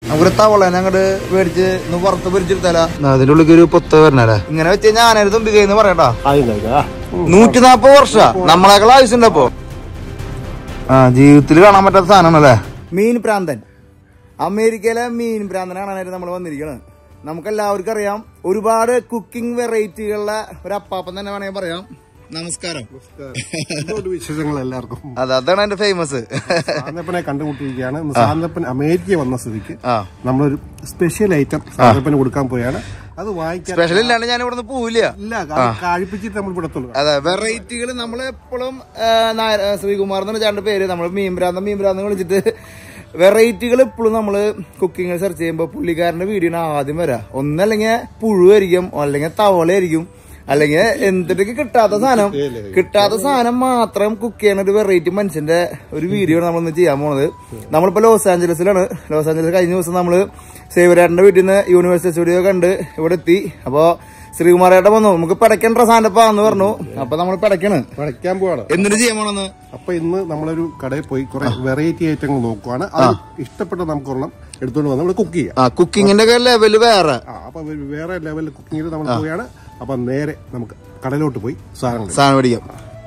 നമുക്കൊരു തവളനെ അങ്ങോട്ട് മേടിച്ച് ഒന്ന് പുറത്ത് പൊരിച്ചെടുത്താല അതിന്റെ ഉള്ളിൽ ഒരു പൊത്ത് വരണല്ലേ ഇങ്ങനെ വെച്ച് കഴിഞ്ഞാൽ ആനയുടെ തുമ്പികയെന്ന് പറയട്ടാ നൂറ്റി നാപ്പത് വർഷ നമ്മളെക്കാൾ ആവശ്യമുണ്ട് അപ്പോ ആ ജീവിതത്തിൽ കാണാൻ പറ്റാത്ത സാധനമാണല്ലേ മീൻ പ്രാന്തൻ അമേരിക്കയിലെ മീൻ പ്രാന്തനെ കാണാനായിട്ട് നമ്മൾ വന്നിരിക്കുന്നത് നമുക്കെല്ലാവർക്കും അറിയാം ഒരുപാട് കുക്കിംഗ് വെറൈറ്റികളുടെ ഒരു അപ്പാപ്പൻ തന്നെ വേണമെങ്കിൽ പറയാം നമസ്കാരം എന്തുകൊണ്ട് വിശേഷങ്ങൾ എല്ലാവർക്കും അത് അതാണ് എന്റെ ഫേമസ് സാന്തപ്പനെ കണ്ടുമുട്ടിയിരിക്കുകയാണ് ഇന്ന് സാന്തപ്പൻ അമേരിക്ക വന്ന സ്ഥിതിക്ക് ആ നമ്മളൊരു സ്പെഷ്യൽ ഐറ്റം സാന്തപ്പന് കൊടുക്കാൻ പോയാണ് അത് വാങ്ങിക്കാൻ സ്പെഷ്യൽ ഇല്ലാണ്ട് ഞാൻ ഇവിടുന്ന് പോവില്ല ഇല്ല അത് കഴിപ്പിച്ചിട്ട് നമ്മൾ വിടത്തുള്ളൂ അതെ വെറൈറ്റികൾ നമ്മൾ എപ്പോഴും ശ്രീകുമാർ എന്ന് പറഞ്ഞ പേര് നമ്മൾ മീൻഭ്രാന്ത മീൻഭ്രാന്ത വിളിച്ചിട്ട് വെറൈറ്റികൾ എപ്പോഴും നമ്മൾ കുക്കിംഗ് സെർച്ച് ചെയ്യുമ്പോൾ പുള്ളിക്കാരന്റെ വീഡിയോ ആദ്യം വരാം ഒന്നല്ലെങ്കിൽ പുഴുവായിരിക്കും അല്ലെങ്കിൽ തവളയായിരിക്കും അല്ലെങ്കിൽ എന്തിട്ടൊക്കെ കിട്ടാത്ത സാധനം കിട്ടാത്ത സാധനം മാത്രം കുക്ക് ചെയ്യുന്ന ഒരു വെറൈറ്റി മനുഷ്യന്റെ ഒരു വീഡിയോ ആണ് നമ്മളിന്ന് ചെയ്യാൻ പോണത് നമ്മളിപ്പോ ലോസ് ആഞ്ചലസിലാണ് ലോസ് ആഞ്ചലസ് കഴിഞ്ഞ ദിവസം നമ്മള് സേവരാറിന്റെ വീട്ടിൽ നിന്ന് യൂണിവേഴ്സിറ്റി സ്റ്റുഡിയോ കണ്ട് ഇവിടെ എത്തി അപ്പോ ശ്രീകുമാരേട്ടൻ വന്നു നമുക്ക് പടക്കണ്ട സാധനപ്പാന്ന് പറഞ്ഞു അപ്പൊ നമ്മൾ പടക്കാണ് പഠിക്കാൻ പോവാണ് എന്തിനു ചെയ്യാൻ പോണെന്ന് അപ്പൊ ഇന്ന് നമ്മളൊരു കടയിൽ പോയി കുറെ വെറൈറ്റി ഐറ്റങ്ങൾ നോക്കുവാണ് അത് ഇഷ്ടപ്പെട്ട നമുക്കൊരെണ്ണം എടുത്തുകൊണ്ട് വന്ന് നമ്മൾ കുക്ക് ചെയ്യാം ആ കുക്കിങ്ങിന്റെ ഒക്കെ ലെവല് വേറെ ആ അപ്പൊ വേറെ ലെവലിൽ കുക്കിങ്ങിൽ നമ്മൾ പോവുകയാണ് അപ്പൊ നേരെ നമുക്ക് കടയിലോട്ട് പോയി സാധനങ്ങൾ സാധനം മേടിക്കാം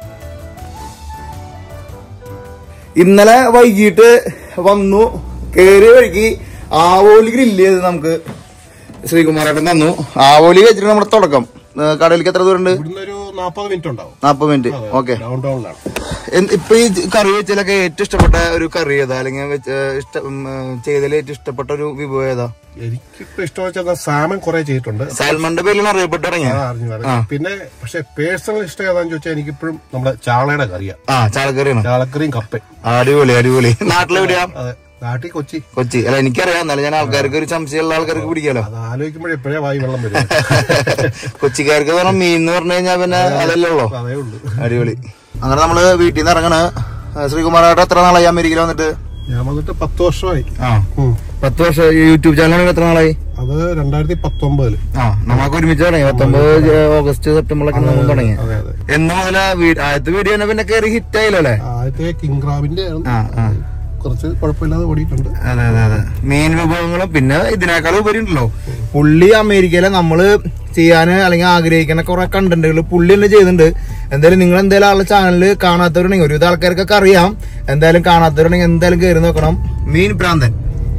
ഇന്നലെ വൈകിട്ട് വന്നു കേറിയ വഴിക്ക് ആവോലി ഗ്രില്ല് ചെയ്ത് നമുക്ക് ശ്രീകുമാരേട്ടൻ തന്നു ആവോലി വെച്ചിട്ട് നമ്മുടെ തുടക്കം ഏ, കടയിലേക്ക് എത്ര ദൂരം ഉണ്ട് ഇവിടുന്ന് ഒരു നാപ്പത് മിനിറ്റ് ഉണ്ടാവും നാപ്പത് മിനിറ്റ് ഓക്കെ ഡൗൺ ടൗണിലാണ് ഇപ്പൊ ഈ കറി വെച്ചതിലൊക്കെ ഏറ്റവും ഇഷ്ടപ്പെട്ട ഒരു കറി ഏതാ അല്ലെങ്കിൽ വെച്ച് ഇഷ്ട ഉം, ഏ, ചെയ്തതിൽ ഏറ്റവും ഇഷ്ടപ്പെട്ട ഒരു വിഭവം ഏതാ എനിക്കിപ്പോ ഇഷ്ടം വെച്ചാൽ സാമൻ കുറെ ചെയ്തിട്ടുണ്ട് സാൽമണിന്റെ പേരിലാണ് അറിയപ്പെട്ട് ഇറങ്ങിയ ആ, അറിഞ്ഞു അറിഞ്ഞു. പിന്നെ പക്ഷെ പേഴ്സണൽ ഇഷ്ടം ഏതാന്ന് ചോദിച്ചാൽ എനിക്കിപ്പോഴും നമ്മുടെ ചാളയുടെ കറിയാ ആ ചാളക്കറിയാണ് ചാളക്കറിയും കപ്പയും അടിപൊളി അടിപൊളി നാട്ടിലെവിടെയാ അതെ നാട്ടിൽ കൊച്ചി കൊച്ചി അല്ല എനിക്കറിയാം എന്നാലും ഞാൻ ആൾക്കാർക്ക് ഒരു സംശയമുള്ള ആൾക്കാർക്ക് പിടിക്കാലോ അത് ആലോചിക്കുമ്പോഴേ എപ്പോഴേ വായി വെള്ളം വരും കൊച്ചിക്കാർക്ക് പറഞ്ഞ മീൻ എന്ന് പറഞ്ഞു കഴിഞ്ഞാൽ പിന്നെ അതല്ലേ ഉള്ളൂ അതേ ഉള്ളൂ അടിപൊളി അങ്ങനെ നമ്മള് വീട്ടിൽ നിന്ന് ഇറങ്ങണ് ശ്രീകുമാറായിട്ട് എത്ര നാളായി അമേരിക്കയിൽ വന്നിട്ട് ഞാൻ വന്നിട്ട് പത്ത് വർഷമായി ആ ഉം. പത്ത് വർഷം യൂട്യൂബ് ചാനൽ എത്ര നാളായി അത് രണ്ടായിരത്തി പത്തൊമ്പതില് ആ നമുക്ക് ഒരുമിച്ച് തുടങ്ങി പത്തൊമ്പത് ഓഗസ്റ്റ് സെപ്റ്റംബറിലൊക്കെ നമ്മൾ തുടങ്ങി അതെ അതെ എന്ന് മുതല ആദ്യത്തെ വീഡിയോ തന്നെ പിന്നെ കയറി ഹിറ്റ് ആയില്ലോ അല്ലേ ആദ്യത്തെ കിങ്ക്രാബിന്റെ ആ ആ കുറച്ച് കുഴപ്പമില്ലാതെ ഓടിയിട്ടുണ്ട് അതെ അതെ അതെ മീൻ വിഭവങ്ങളും പിന്നെ ഇതിനേക്കാളും ഉപരി ഉണ്ടല്ലോ പുള്ളി അമേരിക്കയിലെ നമ്മള് ചെയ്യാന് അല്ലെങ്കിൽ ആഗ്രഹിക്കുന്ന കുറെ കണ്ടന്റുകൾ പുള്ളി തന്നെ ചെയ്യുന്നുണ്ട് എന്തായാലും നിങ്ങൾ എന്തായാലും ആളുടെ ചാനലിൽ കാണാത്തവരുണ്ടെങ്കിൽ ഒരുവിധ ആൾക്കാർക്കൊക്കെ അറിയാം എന്തായാലും കാണാത്തവരുണ്ടെങ്കിൽ എന്തായാലും കയറി നോക്കണം മീൻ പ്രാന്തൻ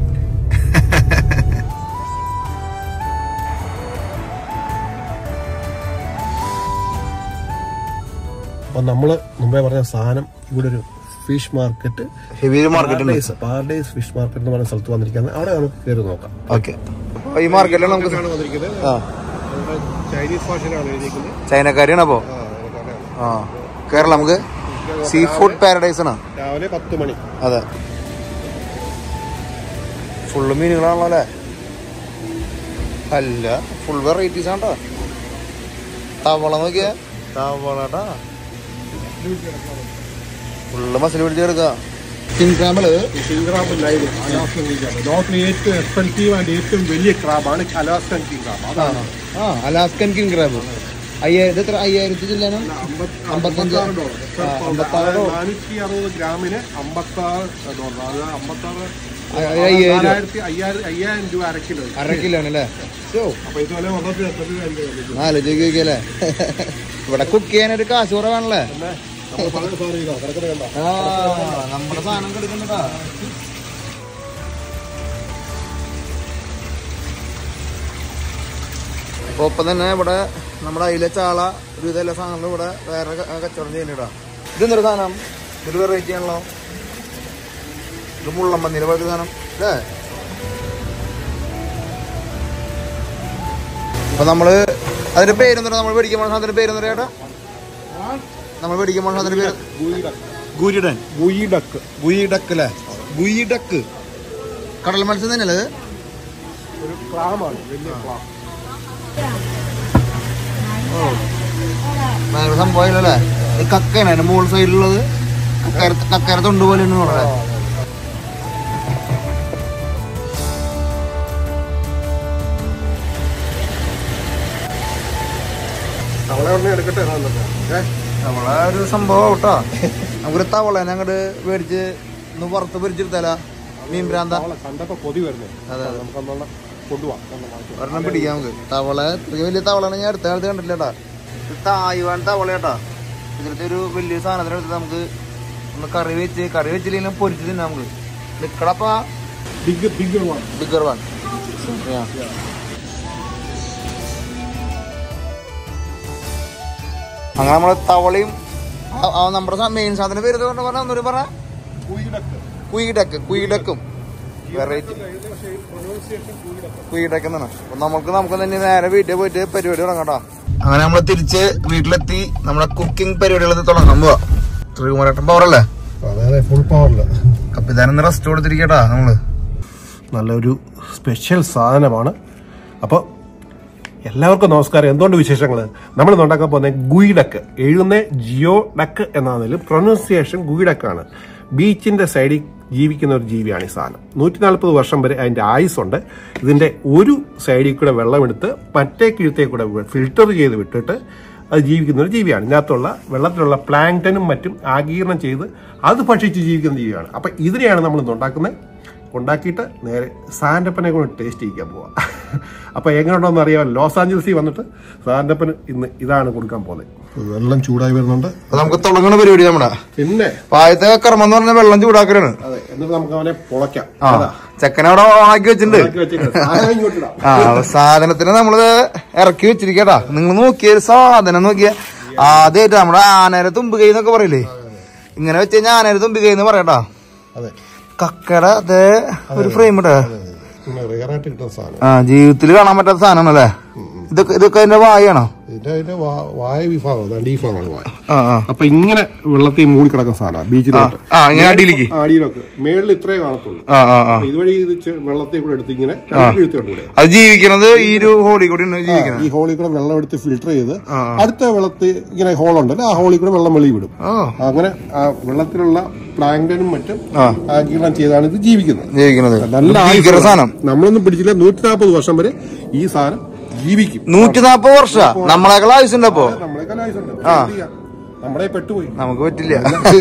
അപ്പൊ നമ്മള് മുമ്പേ പറഞ്ഞ സാധനം ഇവിടെ ഒരു ഫിഷ് മാർക്കറ്റ് ഹെവി മാർക്കറ്റ് ഉണ്ട് പാർഡേസ് പാർഡേസ് ഫിഷ് മാർക്കറ്റ് എന്ന് പറയുന്ന സ്ഥലത്ത് വന്നിരിക്കുന്നത് അവിടെ നമുക്ക് കയറി നോക്കാം ഓക്കെ ഈ മാർക്കറ്റിൽ നമുക്ക് ആണ് വന്നിരിക്കുന്നത് ആ നമ്മുടെ ചൈനീസ് ഭാഷയിലാണ് എഴുതിയിരിക്കുന്നത് ചൈനക്കാരിയാണ് അപ്പോ ആ കേരള നമുക്ക് സീ ഫുഡ് പാരഡൈസ് ആണ് രാവിലെ പത്ത് മണി അതെ ഫുള്ള് മീനുകളാണല്ലോ അല്ലേ അല്ല ഫുൾ വെറൈറ്റീസ് ആണ്ടോ തവള നോക്കിയ തവളടാ ഫുള്ള് മസിൽ പിടിച്ച് എടുക്ക കിങ് ക്രാമല് കിങ്ക്രാബ് ലൈവ് അലാസ്കൻ കിങ്ക്രാബ് ലോകത്തിലെ ഏറ്റവും എക്സ്പെൻസീവ് ആൻഡ് ഏറ്റവും വലിയ ക്രാബാണ് അലാസ്കൻ കിങ്ക്രാബ് അതാണ് ആ അലാസ്കൻ കിങ് ക്രാബ് അയ്യായിരത്തി എത്ര അയ്യായിരത്തി ചില്ലാനോ അമ്പത്തഞ്ച് ആ, അമ്പത്താറ് ഡോളർ. നാനൂറ്റി അറുപത് ഗ്രാമിന് അമ്പത്തി ആറ് ഡോളർ അതായത് അമ്പത്തി ആറ് അയ്യായിരം നാലായിരത്തി അയ്യായിരം അയ്യായിരം രൂപ അര കിലോ അര കിലോ ആണല്ലേ ഷോ അപ്പൊ ഇതുപോലെ വന്നപ്പോൾ എത്ര ആലോചിച്ച് നോക്കിയല്ലേ ഇവിടെ കുക്ക് ചെയ്യാനൊരു കാശ് കുറവാണല്ലേ നമ്മൾ പറഞ്ഞ സാധനം ഇതാ കിടക്കുന്നത് കണ്ടോ ആ നമ്മുടെ സാധനം കിടക്കണ്ടടാ അപ്പൊ ഒപ്പം തന്നെ ഇവിടെ നമ്മുടെ അയിലെ ചാള ഒരു ഇതെല്ലാം സാധനങ്ങളും ഇവിടെ വേറെ ക- കച്ചവടം ചെയ്യുന്നുണ്ടാ ഇതെന്തൊരു സാധനം ഇതൊരു വെറൈറ്റി ആണല്ലോ ഇത് മുള്ളം പന്നീരെ പോലത്തെ സാധനം അല്ലേ അപ്പൊ നമ്മള് അതിന്റെ പേരെന്താ നമ്മൾ മേടിക്കാൻ പോണ സാധനത്തിന്റെ പേരെന്താ ചേട്ടാ നമ്മൾ മേടിക്കാൻ പോണ സാധനത്തിന്റെ പേര് ഗുരിഡൻ ഗുയിഡക്ക് ഗുയിഡക്ക് അല്ലേ ഗുയിഡക്ക് കടൽ മത്സ്യം തന്നെയല്ലേ ഇത്? ഒരു ക്ലാമാണ് വലിയ ക്ലാം ഭയങ്കര സംഭവമില്ലല്ലേ ഈ കക്കയാണ് അതിന്റെ മുകൾ സൈഡിലുള്ളത് കക്കര കക്കര തൊണ്ട് പോലെ ഉണ്ട് നോക്കണേ തവള ഉടനെ എടുക്കട്ടെ ഏതാന്നൊക്കെ. ഏ? നമ്മളെ ഒരു സംഭവം കേട്ടോ നമുക്കൊരു തവള അങ്ങോട്ട് മേടിച്ച് ഒന്ന് പുറത്ത് പൊരിച്ചെടുത്താല മീൻ ഭ്രാന്ത അവളെ കണ്ടപ്പോ കൊതി വരുന്നേ നമുക്ക് ഒന്നുള്ള കൊണ്ടുപോവാം ഒന്ന് വാങ്ങിക്കാം. ഒരെണ്ണം പിടിക്കാം നമുക്ക് തവള ഇത്രയും വലിയ തവളാണ് ഞാൻ അടുത്ത കാലത്ത് കണ്ടില്ല കേട്ടാ ഇത് തായ്വാൻ തവള കേട്ടാ ഇതിലത്തെ ഒരു വലിയ സാധനത്തിന് എടുത്ത് നമുക്ക് ഒന്ന് കറി വെച്ച് കറി വെച്ചില്ലെങ്കിലും പൊരിച്ച് തിന്നാം നമുക്ക് നിക്കടപ്പാ big big one bigger one അങ്ങനെ നമ്മള് തവളയും ആ- ആ നമ്മുടെ മെയിൻ സാധനം പേര് കൊണ്ട് പറഞ്ഞ ഒന്നൂര് പറഞ്ഞ കുയിലക്ക് കുയിടക്ക് കുയിടക്കും വെറൈറ്റി കുയിടക്ക് എന്നാണ് അപ്പൊ നമുക്ക് നമുക്ക് തന്നെ നേരെ വീട്ടിൽ പോയിട്ട് പരിപാടി തുടങ്ങാട്ടോ അങ്ങനെ നമ്മൾ തിരിച്ച് വീട്ടിലെത്തി നമ്മുടെ കുക്കിംഗ് പരിപാടികളൊക്കെ തുടങ്ങാൻ പോവാ ശ്രീകുമാരേട്ടൻ പവറല്ലേ അതെ ഫുൾ പവറില് അപ്പൊ ഇതാനൊന്ന് റെസ്റ്റ് കൊടുത്തിരിക്കട്ടാ നമ്മള് നല്ലൊരു സ്പെഷ്യൽ സാധനമാണ് അപ്പോൾ എല്ലാവർക്കും നമസ്കാരം എന്തുകൊണ്ട് വിശേഷങ്ങൾ നമ്മൾ ഇന്ന് ഉണ്ടാക്കാൻ പോകുന്ന ഗുയിഡക്ക് എഴുതുന്ന ജിയോ ഡക്ക് എന്നാണെങ്കിലും പ്രൊനൗൺസിയേഷൻ ഗുയിഡക്കാണ് ബീച്ചിന്റെ സൈഡിൽ ജീവിക്കുന്ന ഒരു ജീവിയാണ് ഈ സാധനം നൂറ്റി നാൽപ്പത് വർഷം വരെ അതിന്റെ ആയുസ്സുണ്ട് ഇതിന്റെ ഒരു സൈഡിൽ കൂടെ വെള്ളമെടുത്ത് മറ്റേ കീഴത്തേ കൂടെ ഫിൽട്ടർ ചെയ്ത് വിട്ടിട്ട് അത് ജീവിക്കുന്ന ഒരു ജീവിയാണ് ഇതിനകത്തുള്ള വെള്ളത്തിലുള്ള പ്ലാങ്ടനും മറ്റും ആഗീരണം ചെയ്ത് അത് ഭക്ഷിച്ച് ജീവിക്കുന്ന ജീവിയാണ് അപ്പൊ ഇതിനെയാണ് നമ്മൾ ഇന്ന് ഉണ്ടാക്കുന്നത് ഉണ്ടാക്കിയിട്ട് നേരെ സാൻഡപ്പനെ കൊണ്ട് ടേസ്റ്റ് ചെയ്യിക്കാൻ പോവാം അപ്പൊ എങ്ങനെയുണ്ടോന്ന് അറിയാമല്ലോ ലോസ് ആഞ്ചൽസിൽ വന്നിട്ട് സാൻഡപ്പന് ഇന്ന് ഇതാണ് കൊടുക്കാൻ പോകുന്നത് വെള്ളം ചൂടായി വരുന്നുണ്ട് അപ്പൊ നമുക്ക് തുടങ്ങണ പരിപാടി നമ്മുടെ പിന്നെ അപ്പൊ ആദ്യത്തെ കർമ്മം എന്ന് പറഞ്ഞാൽ വെള്ളം ചൂടാക്കലാണ് അതെ എന്നിട്ട് നമുക്ക് അവനെ പൊളയ്ക്കാം ആ ചെക്കനെ അവിടെ ഓണാക്കി വെച്ചിട്ടുണ്ട് ഇറക്കി വെച്ചേക്കാം. സാധനം ഇങ്ങോട്ടിടാം. ആ അപ്പൊ സാധനത്തിന് നമ്മള് ഇറക്കി വെച്ചിരിക്കട്ടാ നിങ്ങൾ നോക്കിയ ഒരു സാധനം നോക്കിയ ആദ്യമായിട്ട് നമ്മുടെ ആനയുടെ തുമ്പ് കൈ എന്നൊക്കെ പറയില്ലേ ഇങ്ങനെ വെച്ച് കഴിഞ്ഞാൽ ആനയുടെ തുമ്പ് കൈ എന്ന് പറയട്ടാ അതെ കക്കട അത് ഒരു ഫ്രെയിം ഇട്ടാ പിന്നെ റെയറായിട്ട് കിട്ടുന്ന സാധനം ആ ജീവിതത്തിൽ കാണാൻ പറ്റാത്ത സാധനമാണല്ലേ ഇതൊക്കെ ഇതൊക്കെ അതിന്റെ വായാണോ ഇതിന്റെ അതിന്റെ വാ- വായ വിഭാഗം അതാണ് ഈ ഭാഗമാണ് വായ ആ ആ അപ്പൊ ഇങ്ങനെ വെള്ളത്തിൽ മൂടി കിടക്കുന്ന സാധനമാണ് ബീച്ചിലോട്ട് ആ ഇങ്ങനെ അടിയിലേക്ക് അടിയിലൊക്കെ മേളിൽ ഇത്രേ കാണത്തുള്ളൂ ആ ആ ആ അപ്പൊ ഇതുവഴി ഇത് ചെ- വെള്ളത്തിൽ കൂടെ എടുത്ത് ഇങ്ങനെ വീഴ്ത്തിയോണ്ട് അത് ജീവിക്കണത് ഈ ഒരു ഹോളി കൂടി ജീവിക്കണത് ഈ ഹോളിൽ കൂടെ വെള്ളം എടുത്ത് ഫിൽട്ടർ ചെയ്ത് അടുത്ത വെള്ളത്തിൽ ഇങ്ങനെ ഹോൾ ഉണ്ടല്ലോ ആ ഹോളിൽ കൂടെ വെള്ളം വെളി വിടും ഓ അങ്ങനെ ആ വെള്ളത്തിലുള്ള പ്ലാങ്ടനും മറ്റും ആഗീരണം ചെയ്താണ് ഇത് ജീവിക്കുന്നത് ജീവിക്കണത് നല്ല ഭീകര ആയുസ്സുള്ള- സാധനം നമ്മളൊന്നും പിടിച്ചില്ല നൂറ്റി നാൽപ്പത് വർഷം വരെ ഈ സാധനം ജീവിക്കും നൂറ്റി നാപ്പത് വർഷ നമ്മളെക്കാൾ ആവശ്യമുണ്ട് അപ്പോ നമ്മളെക്കാൾ ആയുസുണ്ട് എന്ത് ചെയ്യാം? നമ്മളെ പെട്ടുപോയി നമുക്ക് പറ്റില്ല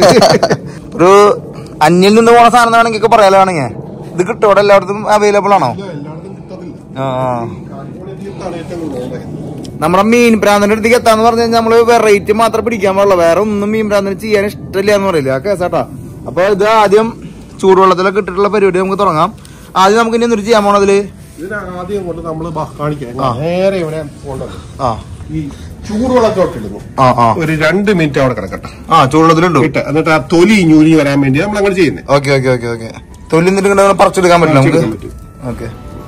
ഒരു അന്യം നിന്ന് പോണ സാധനം വേണമെങ്കിൽ പറയാലോ വേണമെങ്കിൽ ഇത് കിട്ടും ഇവിടെ എല്ലായിടത്തും അവൈലബിൾ ആണോ എല്ലായിടത്തും കിട്ടത്തില്ല ആ ആ. കാലിഫോർണിയ ദ്വീപത്താണ് ഏറ്റവും കൂടുതൽ ഉള്ളത്. നമ്മുടെ മീൻ പ്രാന്തന്റെ അടുത്തേക്ക് എത്താന്ന് പറഞ്ഞു കഴിഞ്ഞാൽ നമ്മള് വെറൈറ്റി മാത്രം പിടിക്കാൻ പാടുള്ളൂ വേറെ ഒന്നും മീൻ പ്രാന്തന് ചെയ്യാൻ ഇഷ്ടമില്ല എന്ന് പറയില്ല ആ കേസാട്ടാ അപ്പൊ ഇത് ആദ്യം ചൂടുവെള്ളത്തിലൊക്കെ ഇട്ടിട്ടുള്ള പരിപാടി നമുക്ക് തുടങ്ങാം ആദ്യം നമുക്ക് ഇനി എന്തൊരു ചെയ്യാൻ പോണതില് ഇതിന് ആദ്യം കൊണ്ട് നമ്മള് ബാ കാണിക്കാം നേരെ ഇവനെ കൊണ്ടുവന്നു ആ ഈ ചൂടുവെള്ളത്തോട്ട് ഇടുന്നു ആ ആ ഒരു രണ്ട് മിനിറ്റ് അവിടെ കിടക്കട്ടെ ആ ചൂടുവെള്ളത്തിലുണ്ടോ ഇട്ട് എന്നിട്ട് ആ തൊലി ഞൂരി വരാൻ വേണ്ടി നമ്മൾ അങ്ങനെ ചെയ്യുന്നത് ഓക്കെ ഓക്കെ ഓക്കെ ഓക്കെ തൊല്ലി നിന്നിട്ട് ഇങ്ങനെ പറിച്ചെടുക്കാൻ പറ്റില്ല നമുക്ക് പറ്റും ഓക്കെ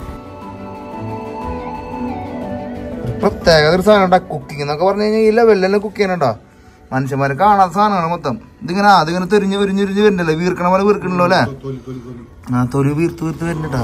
പ്രത്യേകത ഒരു സാധനം കുക്കിംഗ് എന്നൊക്കെ പറഞ്ഞു കഴിഞ്ഞാൽ ഈ ലെവലിലെല്ലാം കുക്ക് ചെയ്യണട്ടോ മനുഷ്യന്മാര് കാണാത്ത സാധനമാണ് മൊത്തം ഇതിങ്ങനെ അതിങ്ങനെ തെരിഞ്ഞ് വിരിഞ്ഞ് വിരിഞ്ഞ് വരുന്നല്ലേ വീർക്കണ പോലെ വീർക്കണല്ലോ അല്ലേ തൊലി തൊലി തൊലി ആ തൊലി വീർത്ത് വീർത്ത് വരുന്നുട്ടാ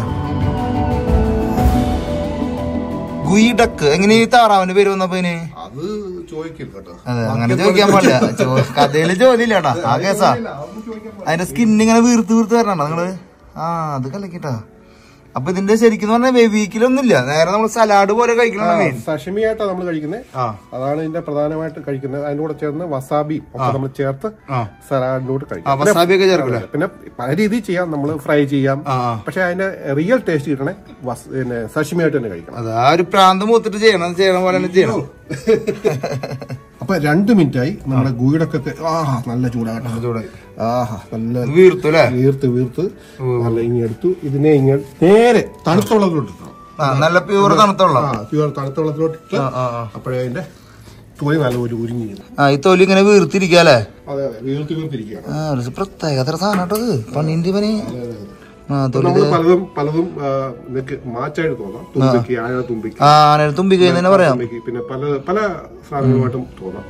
ഗുയിഡക്ക് എങ്ങനെ ഈ താറാവിന്റെ പേര് വന്നപ്പോ ഇതിന് അത് ചോദിക്കരുത് കേട്ടോ അതെ അങ്ങനെ ചോദിക്കാൻ പാടില്ല ചോ- കഥയില് ജോലിയില്ല കേട്ടാ ആ കേസാ അതൊന്നും ചോദിക്കാൻ അതിന്റെ സ്കിൻ ഇങ്ങനെ വീർത്ത് വീർത്ത് വരണോ നിങ്ങള് ആ അത് കലക്കിട്ടാ അപ്പൊ ഇതിന്റെ ശരിക്കും പറഞ്ഞാൽ വെവീക്കിലൊന്നുമില്ല നേരെ നമ്മൾ സലാഡ് പോലെ കഴിക്കണം മെയിൻ സഷിമി ആയിട്ടാണ് നമ്മൾ കഴിക്കുന്നത് ആ അതാണ് ഇതിന്റെ പ്രധാനമായിട്ട് കഴിക്കുന്നത് അതിന്റെ കൂടെ ചേർന്ന് വസാബി ഒക്കെ നമ്മൾ ചേർത്ത് ആ. സലാഡിനോട് ആ കഴിക്കാം വസാബി ഒക്കെ ചേർക്കില്ല പിന്നെ പല രീതിയിൽ ചെയ്യാം നമ്മൾ ഫ്രൈ ചെയ്യാം ആ ആ. പക്ഷെ അതിന്റെ റിയൽ ടേസ്റ്റ് കിട്ടണേ വസ് പിന്നെ സഷിമി ആയിട്ട് തന്നെ കഴിക്കണം അത് ആ ഒരു പ്രാന്ത് മൂത്തിട്ട് ചെയ്യണം അത് ചെയ്യണ പോലെ തന്നെ ചെയ്യണം അപ്പൊ രണ്ട് മിനിറ്റ് ആയി നമ്മുടെ ഗുയിടക്കൊക്കെ ആ നല്ല ചൂടാകട്ടെ ചൂടായി. ആഹാ നല്ല ഇത് വീർത്തു അല്ലേ വീർത്ത് വീർത്ത് നല്ല ഇങ്ങനെ എടുത്തു ഇതിനെ ഇങ്ങനെ നേരെ തണുത്ത വെള്ളത്തിലോട്ട് ഇട്ടണം ആ നല്ല പ്യൂർ തണുത്തുള്ള ആ പ്യുവർ തണുത്ത വെള്ളത്തിലോട്ട് ഇട്ട് ആ ആ ആ. അപ്പോഴേ അതിന്റെ തൊലി നല്ല ഒരു ഉരുങ്ങി വരും. ആ ഈ തൊലി ഇങ്ങനെ വീർത്തിരിക്കുക അല്ലേ അതെ അതെ വീർത്ത് വീർത്തിരിക്കുകയാണ് ആ ഒരു പ്രത്യേകത സാധനം കേട്ടോ ഇത് പണീന്റെ പനി ആ തൊലി നമ്മൾ പലതും പലതും ആ, നിനക്ക് മാച്ചായിട്ട് തോന്നാം തുമ്പിക്ക് ആന തുമ്പിക്ക് ആ ആനയുടെ തുമ്പി കഴിഞ്ഞ് തന്നെ പറയാം തുമ്പിക്ക് പിന്നെ പല പല സാധനങ്ങളുമായിട്ടും തോന്നാം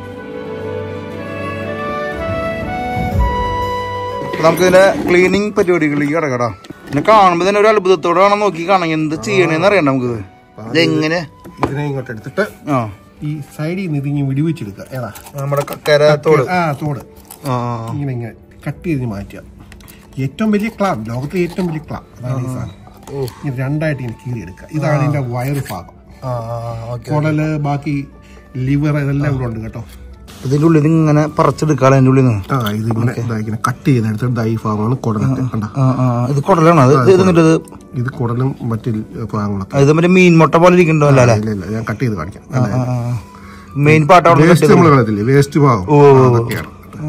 അപ്പൊ നമുക്ക് ഇതിന്റെ ക്ലീനിങ് പരിപാടികളിലേക്ക് കിടക്കടാ പിന്നെ കാണുമ്പോ തന്നെ ഒരു അത്ഭുതത്തോടെ വേണം നോക്കി കാണാൻ എന്ത് ചെയ്യണേന്ന് അറിയണ്ട നമുക്ക് ഇതെങ്ങനെ ഇതിനെ ഇങ്ങോട്ട് എടുത്തിട്ട് ആ ഈ സൈഡിൽ നിന്ന് ഇതിങ്ങനെ വിടുവിച്ചെടുക്കുക ഏതാ നമ്മുടെ കക്കര തോട് ആ തോട് ആ ഇങ്ങനെ ഇങ്ങനെ കട്ട് ചെയ്ത് മാറ്റുക ഏറ്റവും വലിയ ക്ലാം ലോകത്തിലെ ഏറ്റവും വലിയ ക്ലാം അതാണ് ഈ സാധനം ഇങ്ങനെ രണ്ടായിട്ട് ഇങ്ങനെ കീറിയെടുക്കുക ഇതാണ് ഇതിന്റെ വയറ് ഭാഗം ആ ഓക്കെ കുടല് ബാക്കി ലിവർ ഇതെല്ലാം ഇവിടെ ഉണ്ട് കേട്ടോ ഇതിന്റെ ഉള്ളിൽ നിന്ന് ഇങ്ങനെ പറിച്ചെടുക്കാളെ അതിന്റെ ഉള്ളിൽ നിന്ന് ആ ഇത് ഇങ്ങനെ ഇതാ ഇങ്ങനെ കട്ട് ചെയ്തെടുത്തിട്ട് ദൈ ഭാഗമാണ് കുടലൊക്കെ കണ്ട ആ ആ ഇത് കുടലാണോ അത് ഇത് എന്നിട്ട് ഇത് ഇത് കുടലും മറ്റു ഭാഗങ്ങളൊക്കെ ഇത് മറ്റേ മീൻ മുട്ട പോലെ ഇരിക്കണ്ടോ അല്ല അല്ലേ ഇല്ല ഇല്ല ഞാൻ കട്ട് ചെയ്ത് കാണിക്കാം മെയിൻ പാട്ട് അവിടെ വേസ്റ്റ് നമ്മൾ കളയത്തില്ലേ വേസ്റ്റ് ഭാഗം അതൊക്കെയാണ്